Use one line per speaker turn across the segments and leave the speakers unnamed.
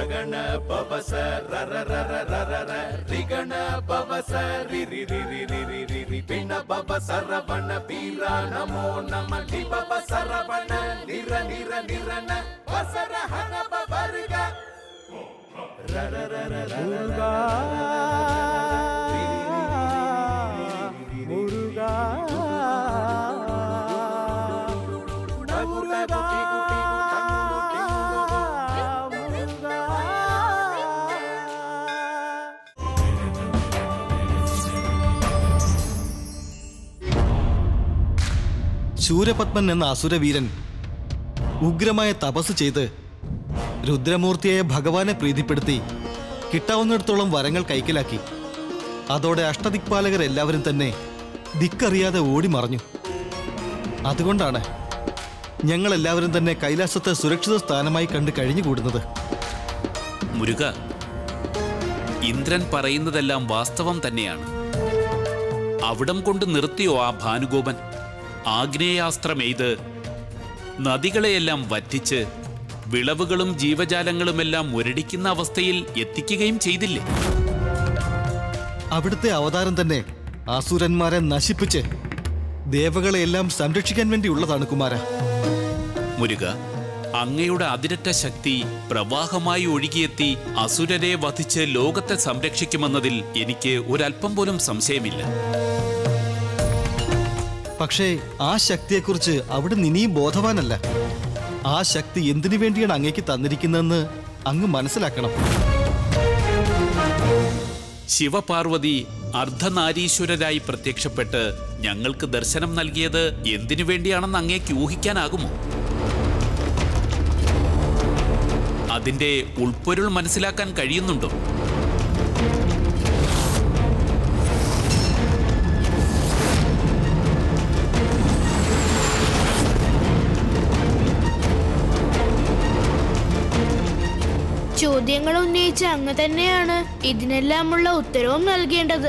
ರಗಣ ಪವಸ ರರ ರರ ರರ ರ ರಿಗಣ ಪವಸ ರಿ ರಿ ರಿ ರಿ ರಿ ರಿ ರಿ ರಿ ಪಿಣ ಪವ ಸರವಣ ಬೀರ ನಮೋ ನಮ ಲಿ ಪವ ಸರವಣ ನಿರ ನಿರ ನಿರನ ವಸರ ಹನ ಪವರ್ಗ ರರ ರರ ರರ
മുരുകാ മുരുകാ മുരുകാ മുരുകാ
ശൂരപത്മൻ എന്ന അസുരവീരൻ ഉഗ്രമായ തപസ് ചെയ്ത് രുദ്രമൂർത്തിയായ ഭഗവാനെ പ്രീതിപ്പെടുത്തി കിട്ടാവുന്നിടത്തോളം വരങ്ങൾ കൈക്കലാക്കി അതോടെ അഷ്ടദിക്പാലകർ എല്ലാവരും തന്നെ ദിക്കറിയാതെ ഓടി മറഞ്ഞു അതുകൊണ്ടാണ് ഞങ്ങൾ എല്ലാവരും തന്നെ കൈലാസത്തെ സുരക്ഷിത സ്ഥാനമായി കണ്ട് കഴിഞ്ഞുകൂടുന്നത്
മുരുക ഇന്ദ്രൻ പറയുന്നതെല്ലാം വാസ്തവം തന്നെയാണ് അവിടം കൊണ്ട് നിർത്തിയോ ആ ഭാനുഗോപൻ ആഗ്നേയാസ്ത്രമെയ്ത് നദികളെയെല്ലാം വറ്റിച്ച് വിളവുകളും ജീവജാലങ്ങളുമെല്ലാം മുരടിക്കുന്ന അവസ്ഥയിൽ എത്തിക്കുകയും ചെയ്തില്ലേ
അവിടുത്തെ അവതാരം തന്നെ അസുരന്മാരെ നശിപ്പിച്ച് ദേവകളെയെല്ലാം സംരക്ഷിക്കാൻ വേണ്ടിയുള്ളതാണ് കുമാര
മുരുക അങ്ങയുടെ അതിരറ്റ ശക്തി പ്രവാഹമായി ഒഴുകിയെത്തി അസുരരെ വധിച്ച് ലോകത്തെ സംരക്ഷിക്കുമെന്നതിൽ എനിക്ക് ഒരല്പം പോലും സംശയമില്ല
പക്ഷേ ആ ശക്തിയെക്കുറിച്ച് അവിടെ ഇനിയും ബോധവാനല്ല ആ ശക്തി എന്തിനു വേണ്ടിയാണ് അങ്ങേക്ക് തന്നിരിക്കുന്നതെന്ന് അങ്ങ് മനസ്സിലാക്കണം
ശിവപാർവതി അർദ്ധനാരീശ്വരരായി പ്രത്യക്ഷപ്പെട്ട് ഞങ്ങൾക്ക് ദർശനം നൽകിയത് എന്തിനു വേണ്ടിയാണെന്ന് അങ്ങേക്ക് ഊഹിക്കാനാകുമോ അതിന്റെ ഉൾപ്പൊരുൾ മനസ്സിലാക്കാൻ കഴിയുന്നുണ്ടോ
ചോദ്യങ്ങൾ ഉന്നയിച്ച അങ്ങ് തന്നെയാണ് ഇതിനെല്ലാമുള്ള ഉത്തരവും നൽകേണ്ടത്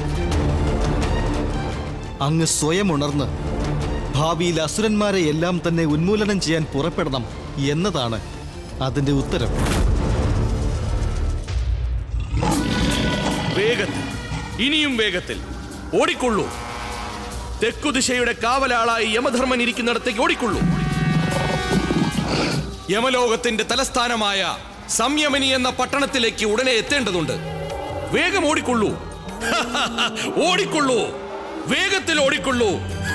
അങ്ങ് സ്വയം ഉണർന്ന് ഭാവിയിൽ അസുരന്മാരെ എല്ലാം തന്നെ ഉന്മൂലനം ചെയ്യാൻ പുറപ്പെടണം എന്നതാണ് അതിന്റെ ഉത്തരം
വേഗത്തിൽ ഇനിയും വേഗത്തിൽ ഓടിക്കൊള്ളൂ തെക്കുദിശയുടെ കാവലാളായി യമധർമ്മൻ ഇരിക്കുന്നിടത്തേക്ക് ഓടിക്കൊള്ളൂ യമലോകത്തിന്റെ തലസ്ഥാനമായ സംയമനി എന്ന പട്ടണത്തിലേക്ക് ഉടനെ എത്തേണ്ടതുണ്ട് വേഗം ഓടിക്കൊള്ളൂ ഓടിക്കൊള്ളൂ വേഗത്തിൽ ഓടിക്കൊള്ളൂ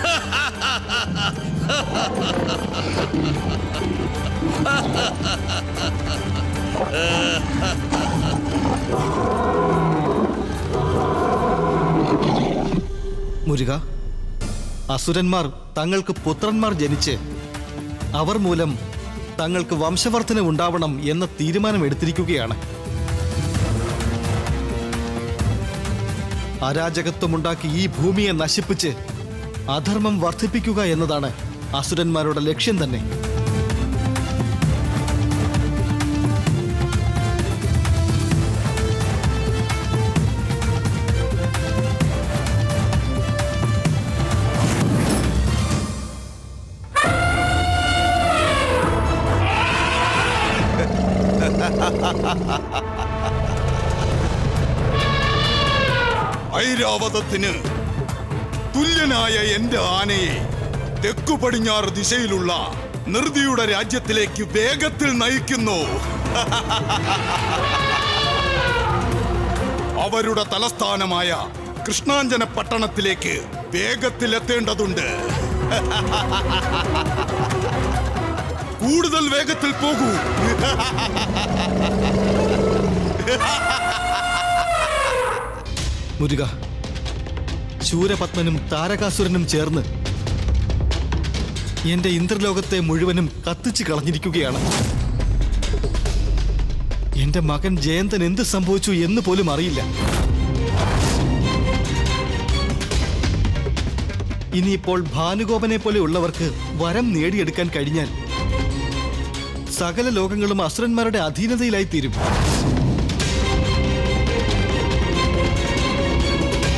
മുരുക അസുരന്മാർ തങ്ങൾക്ക് പുത്രന്മാർ ജനിച്ച് അവർ മൂലം തങ്ങൾക്ക് വംശവർധന ഉണ്ടാവണം എന്ന തീരുമാനം എടുത്തിരിക്കുകയാണ് അരാജകത്വമുണ്ടാക്കി ഈ ഭൂമിയെ നശിപ്പിച്ച് അധർമ്മം വർദ്ധിപ്പിക്കുക എന്നതാണ് അസുരന്മാരുടെ ലക്ഷ്യം തന്നെ
ഐരാവതത്തിന് തുല്യനായ എന്റെ ആനയെ തെക്കു പടിഞ്ഞാറ് ദിശയിലുള്ള നിർദിയുടെ രാജ്യത്തിലേക്ക് വേഗത്തിൽ നയിക്കുന്നു അവരുടെ തലസ്ഥാനമായ കൃഷ്ണാഞ്ജന പട്ടണത്തിലേക്ക് വേഗത്തിൽ എത്തേണ്ടതുണ്ട് കൂടുതൽ വേഗത്തിൽ പോകൂ
മുരുക ശൂരപത്മനും താരകാസുരനും ചേർന്ന് എന്റെ ഇന്ദ്രലോകത്തെ മുഴുവനും കത്തിച്ചു കളഞ്ഞിരിക്കുകയാണ് എന്റെ മകൻ ജയന്തൻ എന്ത് സംഭവിച്ചു എന്ന് പോലും അറിയില്ല ഇനിയിപ്പോൾ ഭാനുഗോപനെ പോലെ ഉള്ളവർക്ക് വരം നേടിയെടുക്കാൻ കഴിഞ്ഞാൽ സകല ലോകങ്ങളും അസുരന്മാരുടെ അധീനതയിലായി തീരും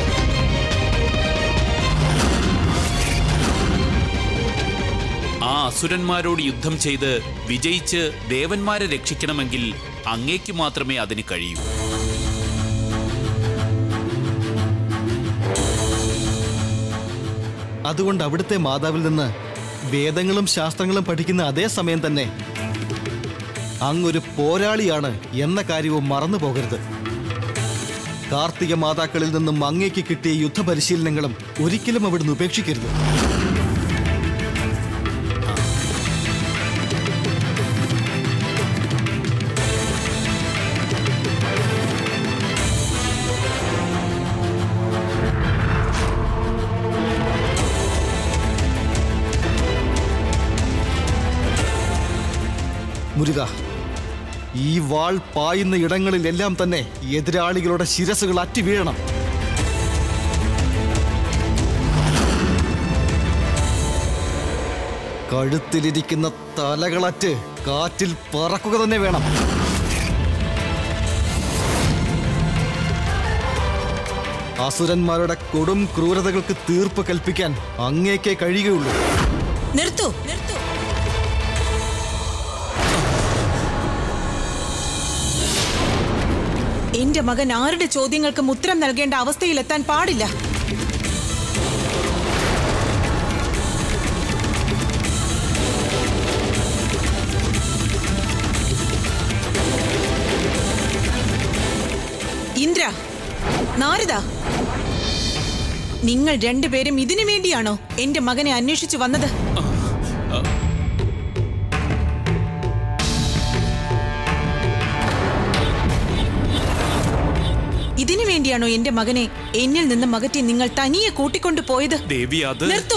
ആ അസുരന്മാരോട് യുദ്ധം ചെയ്ത് വിജയിച്ച് ദേവന്മാരെ രക്ഷിക്കണമെങ്കിൽ അങ്ങേക്ക് മാത്രമേ അതിന് കഴിയൂ
അതുകൊണ്ട് അവിടുത്തെ മാതാവിൽ നിന്ന് വേദങ്ങളും ശാസ്ത്രങ്ങളും പഠിക്കുന്ന അതേ സമയം തന്നെ അങ്ങൊരു പോരാളിയാണ് എന്ന കാര്യവും മറന്നു പോകരുത് കാർത്തിക മാതാക്കളിൽ നിന്നും അങ്ങേക്ക് കിട്ടിയ യുദ്ധപരിശീലനങ്ങളും ഒരിക്കലും അവിടുന്ന് ഉപേക്ഷിക്കരുത് മുരുക ഈ വാൾ പായുന്ന ഇടങ്ങളിലെല്ലാം തന്നെ എതിരാളികളുടെ ശിരസുകൾ അറ്റി വീഴണം കഴുത്തിലിരിക്കുന്ന തലകളറ്റ് കാറ്റിൽ പറക്കുക തന്നെ വേണം അസുരന്മാരുടെ കൊടും ക്രൂരതകൾക്ക് തീർപ്പ് കൽപ്പിക്കാൻ അങ്ങേക്കേ കഴിയുകയുള്ളൂ
നിർത്തൂ നിർത്തൂ എന്റെ മകൻ ആരുടെ ചോദ്യങ്ങൾക്കും ഉത്തരം നൽകേണ്ട അവസ്ഥയിലെത്താൻ പാടില്ല ഇന്ദ്ര നാരദ നിങ്ങൾ രണ്ടുപേരും ഇതിനു വേണ്ടിയാണോ എന്റെ മകനെ അന്വേഷിച്ചു വന്നത് ഇതിനു വേണ്ടിയാണോ എന്റെ മകനെ എന്നിൽ നിന്ന് മകറ്റി നിങ്ങൾ തനിയെ കൂട്ടിക്കൊണ്ടു പോയത്
ദേവി അത്
നിർത്തൂ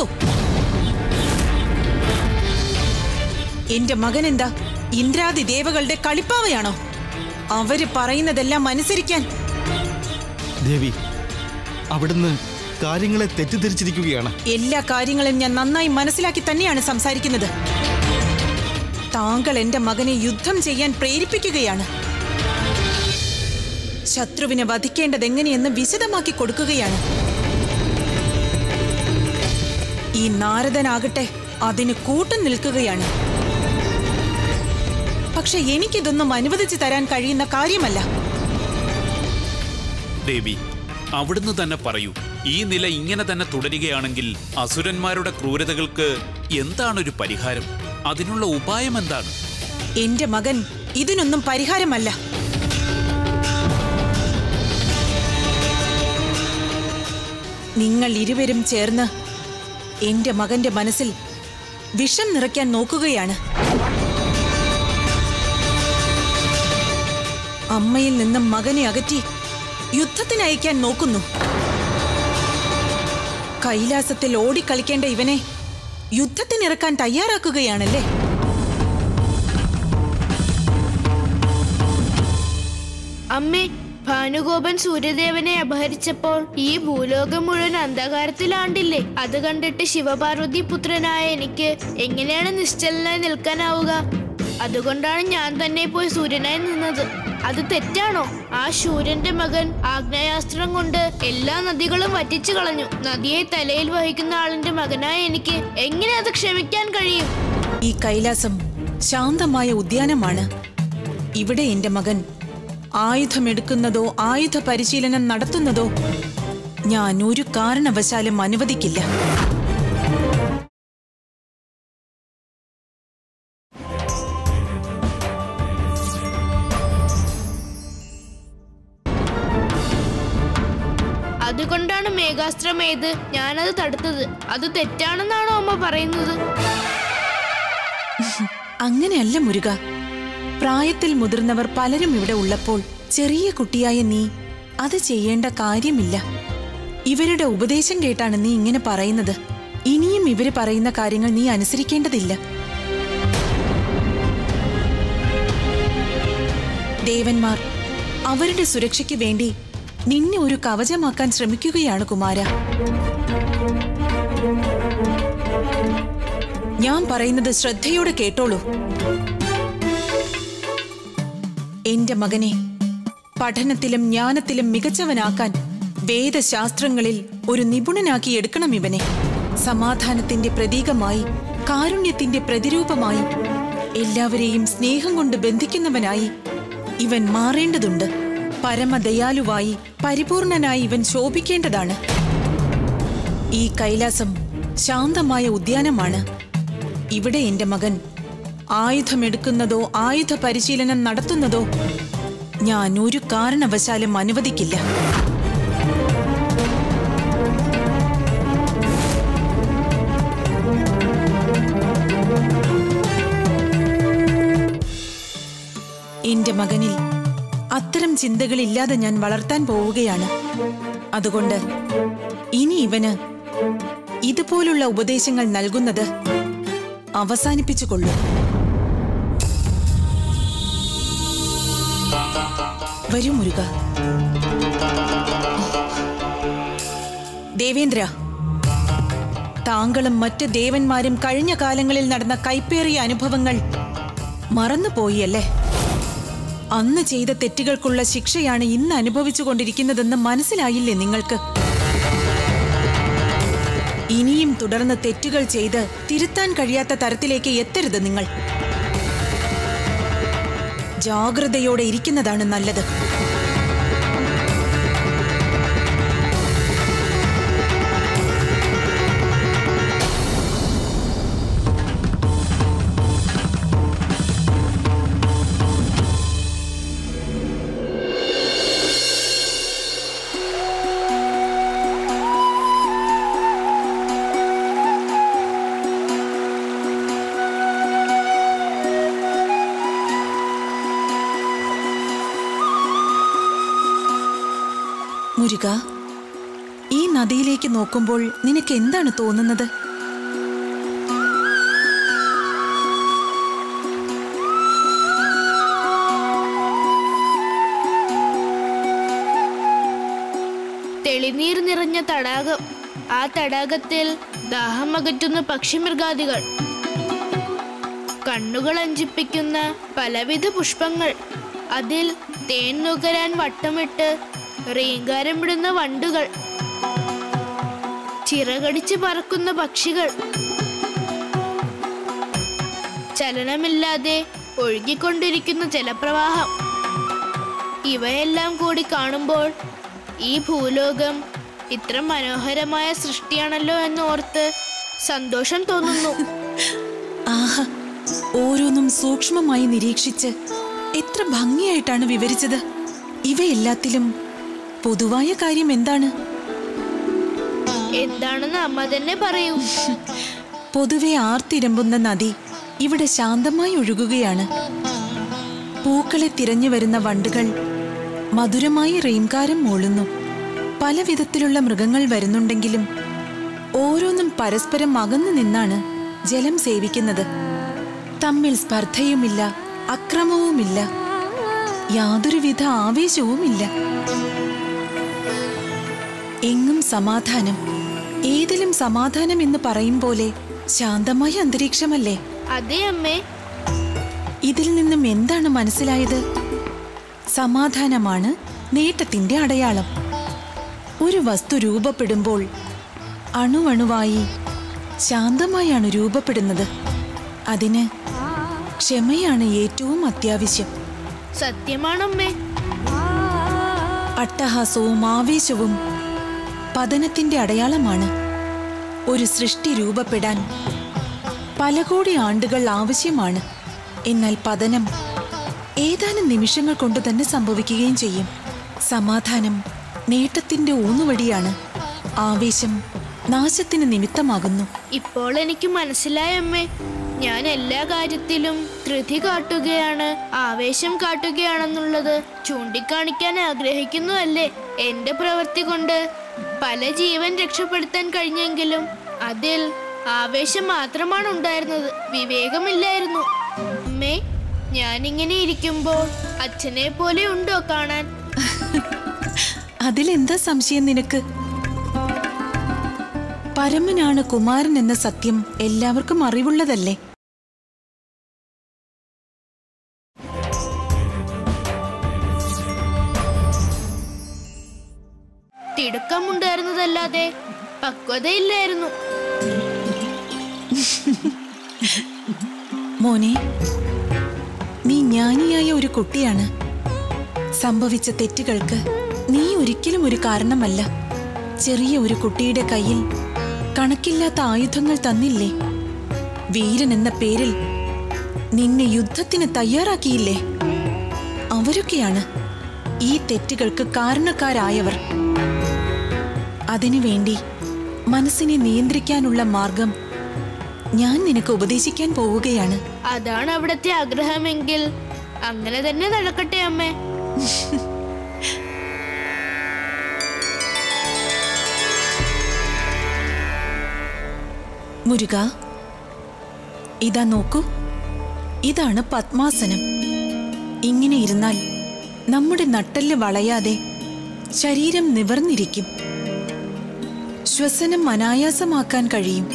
എന്റെ മകൻ എന്താ ഇന്ദ്രാദി ദേവകളുടെ കളിപ്പാവയാണോ അവര് പറയുന്നതെല്ലാം അനുസരിക്കാൻ
ദേവി അവിടുന്ന് കാര്യങ്ങളെ തെറ്റിദ്ധരിച്ചിരിക്കുകയാണ്
എല്ലാ കാര്യങ്ങളും ഞാൻ നന്നായി മനസ്സിലാക്കി തന്നെയാണ് സംസാരിക്കുന്നത് താങ്കൾ എന്റെ മകനെ യുദ്ധം ചെയ്യാൻ പ്രേരിപ്പിക്കുകയാണ് ശത്രുവിനെ വധിക്കേണ്ടത് എങ്ങനെയെന്ന് വിശദമാക്കി കൊടുക്കുകയാണ് ഈ നാരദനാകട്ടെ അതിന് കൂട്ടം നിൽക്കുകയാണ് പക്ഷെ എനിക്കിതൊന്നും അനുവദിച്ചു തരാൻ കഴിയുന്ന കാര്യമല്ല
ദേവി അവിടുന്ന് തന്നെ പറയൂ ഈ നില ഇങ്ങനെ തന്നെ തുടരുകയാണെങ്കിൽ അസുരന്മാരുടെ ക്രൂരതകൾക്ക് എന്താണൊരു പരിഹാരം അതിനുള്ള ഉപായം എന്താണ്
എന്റെ മകൻ ഇതിനൊന്നും പരിഹാരമല്ല നിങ്ങൾ ഇരുവരും ചേർന്ന് എന്റെ മകന്റെ മനസ്സിൽ വിഷം നിറയ്ക്കാൻ നോക്കുകയാണ് അമ്മയിൽ നിന്നും മകനെ അകറ്റി യുദ്ധത്തിന് അയക്കാൻ നോക്കുന്നു കൈലാസത്തിൽ ഓടിക്കളിക്കേണ്ട ഇവനെ യുദ്ധത്തിനിറക്കാൻ തയ്യാറാക്കുകയാണല്ലേ
അമ്മേ ഭാനുഗോപൻ സൂര്യദേവനെ അപഹരിച്ചപ്പോൾ ഈ ഭൂലോകം മുഴുവൻ അന്ധകാരത്തിലാണ്ടില്ലേ അത് കണ്ടിട്ട് ശിവപാർവതി പുത്രനായ എനിക്ക് എങ്ങനെയാണ് നിശ്ചലനായി നിൽക്കാനാവുക അതുകൊണ്ടാണ് ഞാൻ തന്നെ പോയി സൂര്യനായി നിന്നത് അത് തെറ്റാണോ ആ ശൂര്യന്റെ മകൻ ആഗ്നേയാസ്ത്രം കൊണ്ട് എല്ലാ നദികളും വറ്റിച്ചു കളഞ്ഞു നദിയെ തലയിൽ വഹിക്കുന്ന ആളിന്റെ മകനായ എനിക്ക് എങ്ങനെ അത് ക്ഷമിക്കാൻ കഴിയും
ഈ കൈലാസം ശാന്തമായ ഉദ്യാനമാണ് ഇവിടെ എന്റെ മകൻ ആയുധമെടുക്കുന്നതോ ആയുധ പരിശീലനം നടത്തുന്നതോ ഞാൻ ഒരു കാരണവശാലും അനുവദിക്കില്ല
അതുകൊണ്ടാണ് മേഘാസ്ത്രം ഏത് ഞാനത് തടുത്തത് അത് തെറ്റാണെന്നാണോ അമ്മ പറയുന്നത്
അങ്ങനെയല്ല മുരുക പ്രായത്തിൽ മുതിർന്നവർ പലരും ഇവിടെ ഉള്ളപ്പോൾ ചെറിയ കുട്ടിയായ നീ അത് ചെയ്യേണ്ട കാര്യമില്ല ഇവരുടെ ഉപദേശം കേട്ടാണ് നീ ഇങ്ങനെ പറയുന്നത് ഇനിയും ഇവര് പറയുന്ന കാര്യങ്ങൾ നീ അനുസരിക്കേണ്ടതില്ല ദേവന്മാർ അവരുടെ സുരക്ഷയ്ക്ക് വേണ്ടി നിന്നെ ഒരു കവചമാക്കാൻ ശ്രമിക്കുകയാണ് കുമാര ഞാൻ പറയുന്നത് ശ്രദ്ധയോടെ കേട്ടോളൂ എന്റെ മകനെ പഠനത്തിലും ജ്ഞാനത്തിലും മികച്ചവനാക്കാൻ വേദശാസ്ത്രങ്ങളിൽ ഒരു നിപുണനാക്കി എടുക്കണം ഇവനെ സമാധാനത്തിന്റെ പ്രതീകമായി കാരുണ്യത്തിന്റെ പ്രതിരൂപമായി എല്ലാവരെയും സ്നേഹം കൊണ്ട് ബന്ധിക്കുന്നവനായി ഇവൻ മാറേണ്ടതുണ്ട് പരമദയാലുവായി പരിപൂർണനായി ഇവൻ ശോഭിക്കേണ്ടതാണ് ഈ കൈലാസം ശാന്തമായ ഉദ്യാനമാണ് ഇവിടെ എന്റെ മകൻ ആയുധമെടുക്കുന്നതോ ആയുധ പരിശീലനം നടത്തുന്നതോ ഞാൻ ഒരു കാരണവശാലും അനുവദിക്കില്ല എന്റെ മകനിൽ അത്തരം ചിന്തകളില്ലാതെ ഞാൻ വളർത്താൻ പോവുകയാണ് അതുകൊണ്ട് ഇനി ഇവന് ഇതുപോലുള്ള ഉപദേശങ്ങൾ നൽകുന്നത് അവസാനിപ്പിച്ചുകൊള്ളൂ വരൂ മുരുക ദേവേന്ദ്ര താങ്കളും മറ്റ് ദേവന്മാരും കഴിഞ്ഞ കാലങ്ങളിൽ നടന്ന കൈപ്പേറിയ അനുഭവങ്ങൾ മറന്നുപോയി അല്ലേ അന്ന് ചെയ്ത തെറ്റുകൾക്കുള്ള ശിക്ഷയാണ് ഇന്ന് അനുഭവിച്ചുകൊണ്ടിരിക്കുന്നതെന്ന് മനസ്സിലായില്ലേ നിങ്ങൾക്ക് ഇനിയും തുടർന്ന് തെറ്റുകൾ ചെയ്ത് തിരുത്താൻ കഴിയാത്ത തരത്തിലേക്ക് എത്തരുത് നിങ്ങൾ ജാഗ്രതയോടെ ഇരിക്കുന്നതാണ് നല്ലത് മുരുക ഈ നദിയിലേക്ക് നോക്കുമ്പോൾ നിനക്ക് എന്താണ് തോന്നുന്നത്
തെളിനീർ നിറഞ്ഞ തടാകം ആ തടാകത്തിൽ ദാഹമകറ്റുന്ന പക്ഷിമൃഗാദികൾ കണ്ണുകൾ അഞ്ചിപ്പിക്കുന്ന പലവിധ പുഷ്പങ്ങൾ അതിൽ തേൻ നുകരാൻ വട്ടമിട്ട് റീങ്കാരം വിടുന്ന വണ്ടുകൾ ചിറകടിച്ച് പറക്കുന്ന പക്ഷികൾ ചലനമില്ലാതെ ഒഴുകിക്കൊണ്ടിരിക്കുന്ന ജലപ്രവാഹം ഇവയെല്ലാം കൂടി കാണുമ്പോൾ ഈ ഭൂലോകം ഇത്ര മനോഹരമായ സൃഷ്ടിയാണല്ലോ എന്ന് ഓർത്ത് സന്തോഷം തോന്നുന്നു
ആഹ ഓരോന്നും സൂക്ഷ്മമായി നിരീക്ഷിച്ച് എത്ര ഭംഗിയായിട്ടാണ് വിവരിച്ചത് ഇവയെല്ലാത്തിലും പൊതുവായ കാര്യം എന്താണ്
എന്താണെന്ന് അമ്മ തന്നെ പറയൂ
പൊതുവെ ആർത്തിരമ്പുന്ന നദി ഇവിടെ ശാന്തമായി ഒഴുകുകയാണ് പൂക്കളെ തിരഞ്ഞു വരുന്ന വണ്ടുകൾ മധുരമായി റീംകാരം മൂളുന്നു പല വിധത്തിലുള്ള മൃഗങ്ങൾ വരുന്നുണ്ടെങ്കിലും ഓരോന്നും പരസ്പരം അകന്നു നിന്നാണ് ജലം സേവിക്കുന്നത് തമ്മിൽ സ്പർദ്ധയുമില്ല അക്രമവുമില്ല യാതൊരുവിധ ആവേശവുമില്ല എങ്ങും സമാധാനം ഏതിലും സമാധാനം എന്ന് പറയും പോലെ ശാന്തമായ അന്തരീക്ഷമല്ലേ
അതെ അമ്മേ
ഇതിൽ നിന്നും എന്താണ് മനസ്സിലായത് സമാധാനമാണ് നേട്ടത്തിന്റെ അടയാളം ഒരു വസ്തു രൂപപ്പെടുമ്പോൾ അണുവണുവായി ശാന്തമായാണ് രൂപപ്പെടുന്നത് അതിന് ക്ഷമയാണ് ഏറ്റവും അത്യാവശ്യം
സത്യമാണമ്മേ
അട്ടഹാസവും ആവേശവും പതനത്തിന്റെ അടയാളമാണ് ഒരു സൃഷ്ടി രൂപപ്പെടാൻ പല കോടി ആണ്ടുകൾ ആവശ്യമാണ് എന്നാൽ പതനം ഏതാനും നിമിഷങ്ങൾ കൊണ്ട് തന്നെ സംഭവിക്കുകയും ചെയ്യും സമാധാനം നേട്ടത്തിന്റെ ഊന്നുവടിയാണ് ആവേശം നാശത്തിന് നിമിത്തമാകുന്നു
ഇപ്പോൾ എനിക്ക് മനസ്സിലായി അമ്മേ ഞാൻ എല്ലാ കാര്യത്തിലും ധൃതി കാട്ടുകയാണ് ആവേശം കാട്ടുകയാണെന്നുള്ളത് ചൂണ്ടിക്കാണിക്കാൻ ആഗ്രഹിക്കുന്നു അല്ലേ എന്റെ പ്രവൃത്തി കൊണ്ട് പല ജീവൻ രക്ഷപ്പെടുത്താൻ കഴിഞ്ഞെങ്കിലും അതിൽ ആവേശം മാത്രമാണ് ഉണ്ടായിരുന്നത് വിവേകമില്ലായിരുന്നു അമ്മേ ഞാനിങ്ങനെ ഇരിക്കുമ്പോൾ അച്ഛനെ പോലെ ഉണ്ടോ കാണാൻ
അതിലെന്താ സംശയം നിനക്ക് പരമനാണ് കുമാരൻ എന്ന സത്യം എല്ലാവർക്കും അറിവുള്ളതല്ലേ
തിടുക്കമുണ്ടായിരുന്നതല്ലാതെ പക്വതയില്ലായിരുന്നു
മോനെ നീ ജ്ഞാനിയായ ഒരു കുട്ടിയാണ് സംഭവിച്ച തെറ്റുകൾക്ക് നീ ഒരിക്കലും ഒരു കാരണമല്ല ചെറിയ ഒരു കുട്ടിയുടെ കയ്യിൽ കണക്കില്ലാത്ത ആയുധങ്ങൾ തന്നില്ലേ വീരൻ എന്ന പേരിൽ നിന്നെ യുദ്ധത്തിന് തയ്യാറാക്കിയില്ലേ അവരൊക്കെയാണ് ഈ തെറ്റുകൾക്ക് കാരണക്കാരായവർ അതിനുവേണ്ടി മനസ്സിനെ നിയന്ത്രിക്കാനുള്ള മാർഗം ഞാൻ നിനക്ക് ഉപദേശിക്കാൻ പോവുകയാണ്
അതാണ് അവിടുത്തെ ആഗ്രഹമെങ്കിൽ അങ്ങനെ തന്നെ നടക്കട്ടെ അമ്മേ
മുരുക ഇതാ നോക്കൂ ഇതാണ് പത്മാസനം ഇങ്ങനെ ഇരുന്നാൽ നമ്മുടെ നട്ടെല്ല് വളയാതെ ശരീരം നിവർന്നിരിക്കും ശ്വസനം അനായാസമാക്കാൻ കഴിയും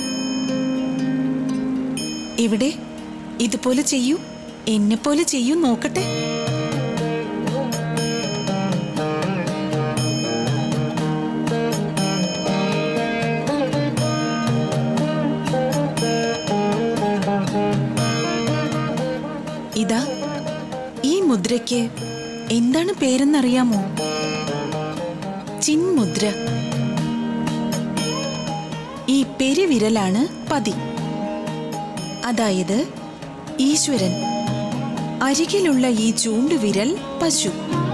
ഇവിടെ ഇതുപോലെ ചെയ്യൂ എന്നെപ്പോലെ ചെയ്യൂ നോക്കട്ടെ ഇതാ ഈ മുദ്രയ്ക്ക് എന്താണ് പേരെന്നറിയാമോ ചിന്മുദ്ര ഈ പെരുവിരലാണ് പതി അതായത് ഈശ്വരൻ അരികിലുള്ള ഈ ചൂണ്ടുവിരൽ പശു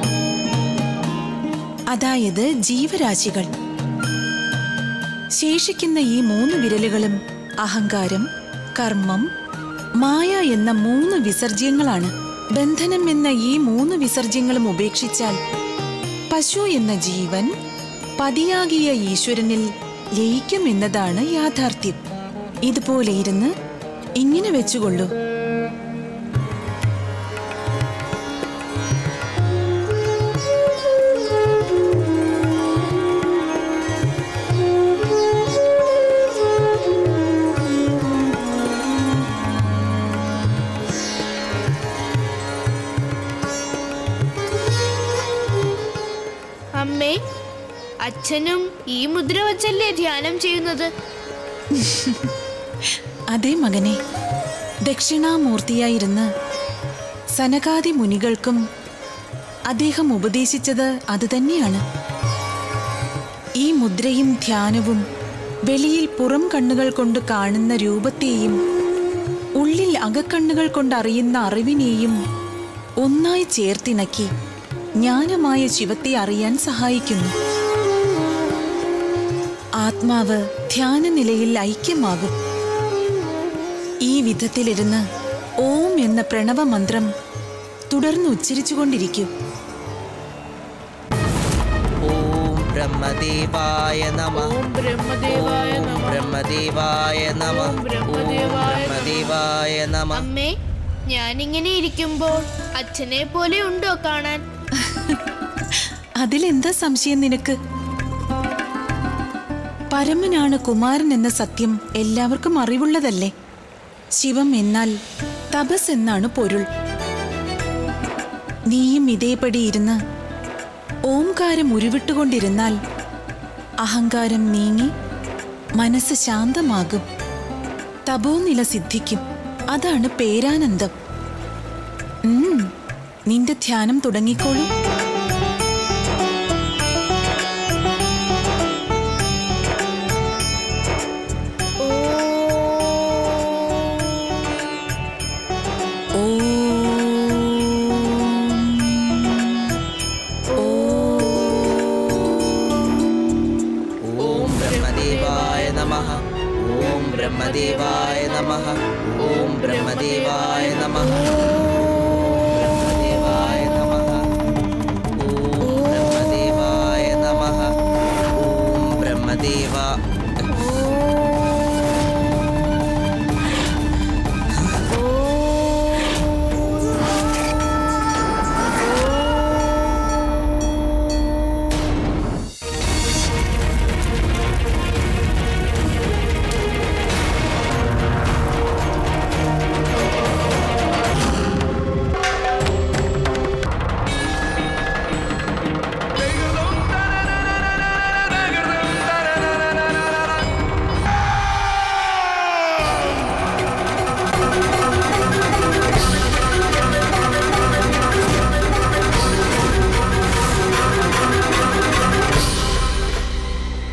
അതായത് ജീവരാശികൾ ശേഷിക്കുന്ന ഈ മൂന്ന് വിരലുകളും അഹങ്കാരം കർമ്മം മായ എന്ന മൂന്ന് വിസർജ്യങ്ങളാണ് ബന്ധനം എന്ന ഈ മൂന്ന് വിസർജ്യങ്ങളും ഉപേക്ഷിച്ചാൽ പശു എന്ന ജീവൻ പതിയാകിയ ഈശ്വരനിൽ ലയിക്കും എന്നതാണ് യാഥാർത്ഥ്യം ഇതുപോലെ ഇരുന്ന് ഇങ്ങനെ വെച്ചുകൊള്ളൂ
അമ്മേ അച്ഛനും ഈ മുദ്ര വച്ചല്ലേ ധ്യാനം ചെയ്യുന്നത്
അതേ മകനെ ദക്ഷിണാമൂർത്തിയായിരുന്ന് സനകാദി മുനികൾക്കും അദ്ദേഹം ഉപദേശിച്ചത് അതുതന്നെയാണ് ഈ മുദ്രയും ധ്യാനവും വെളിയിൽ പുറം കണ്ണുകൾ കൊണ്ട് കാണുന്ന രൂപത്തെയും ഉള്ളിൽ അകക്കണ്ണുകൾ കൊണ്ട് അറിയുന്ന അറിവിനെയും ഒന്നായി ചേർത്തിണക്കി ജ്ഞാനമായ ശിവത്തെ അറിയാൻ സഹായിക്കുന്നു ആത്മാവ് ധ്യാന നിലയിൽ ഐക്യമാകും ഈ വിധത്തിലിരുന്ന് ഓം എന്ന പ്രണവ മന്ത്രം തുടർന്ന് ഉച്ചരിച്ചുകൊണ്ടിരിക്കും
ഓം ബ്രഹ്മദേവായ നമ
ഓം ബ്രഹ്മദേവായ
ഓം
നമഃ.
ബ്രഹ്മദേവായ നമ
ഓം ബ്രഹ്മദേവായ നമഃ.
ബ്രഹ്മദേവായ നമ
അമ്മേ ഞാനിങ്ങനെ ഇരിക്കുമ്പോൾ അച്ഛനെ പോലെ ഉണ്ടോ കാണാൻ
അതിലെന്താ സംശയം നിനക്ക് പരമനാണ് കുമാരൻ എന്ന സത്യം എല്ലാവർക്കും അറിവുള്ളതല്ലേ ശിവം എന്നാൽ തപസ് എന്നാണ് പൊരുൾ നീയും ഇതേപടി ഇരുന്ന് ഓംകാരം ഉരുവിട്ടുകൊണ്ടിരുന്നാൽ അഹങ്കാരം നീങ്ങി മനസ്സ് ശാന്തമാകും തപോനില സിദ്ധിക്കും അതാണ് പേരാനന്ദം ഉം, നിന്റെ ധ്യാനം തുടങ്ങിക്കോളൂ
ഓം ബ്രഹ്മദേവായ നമ ഓം ബ്രഹ്മദേവായ